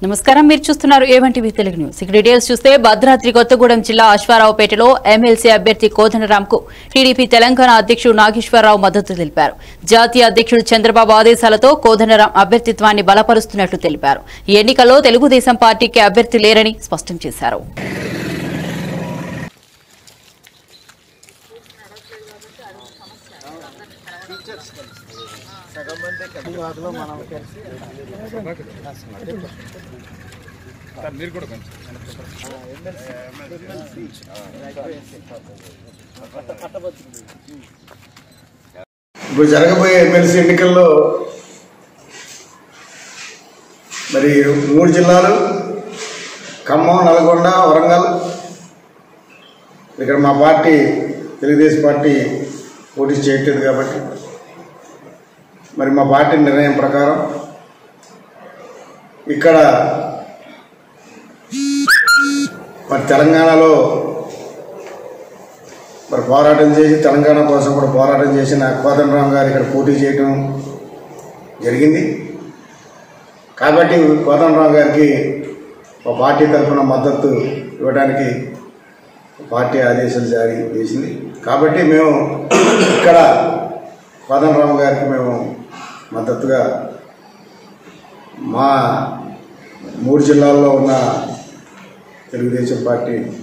నమస్కారం మీరు చూస్తున్నారు ఏవంటివి తెలుగు న్యూస్ ఇక డీటెయిల్స్ చూస్తే భద్రాద్రి కొత్తగూడెం జిల్లా అశ్వారావుపేటలో ఎమ్మెల్సీ అభ్యర్థి కోదండరాంకు టీడీపీ తెలంగాణ అధ్యక్షుడు నాగేశ్వరరావు మద్దతు తెలిపారు జాతీయ అధ్యక్షుడు చంద్రబాబు ఆదేశాలతో కోదండరాం అభ్యర్థిత్వాన్ని బలపరుస్తున్నట్లు తెలిపారు ఈ ఎన్నికల్లో తెలుగుదేశం పార్టీకి అభ్యర్థి లేరని స్పష్టం చేశారు మీరు కూడా కొంచెం ఇప్పుడు జరగబోయే ఎమ్మెల్సీ ఎన్నికల్లో మరి మూడు జిల్లాలు ఖమ్మం నల్గొండ వరంగల్ ఇక్కడ మా పార్టీ తెలుగుదేశం పార్టీ పోటీ చేయట్లేదు కాబట్టి మరి మా పార్టీ నిర్ణయం ప్రకారం ఇక్కడ మరి తెలంగాణలో మరి పోరాటం చేసి తెలంగాణ కోసం కూడా పోరాటం చేసి నాకు కోదండరామ్ గారు ఇక్కడ పోటీ చేయడం జరిగింది కాబట్టి కోదండరామ్ గారికి మా పార్టీ తరఫున మద్దతు ఇవ్వడానికి పార్టీ ఆదేశాలు జారీ చేసింది కాబట్టి మేము ఇక్కడ కోదండరామ్ గారికి మేము మద్దతుగా మా మూడు జిల్లాల్లో ఉన్న తెలుగుదేశం పార్టీ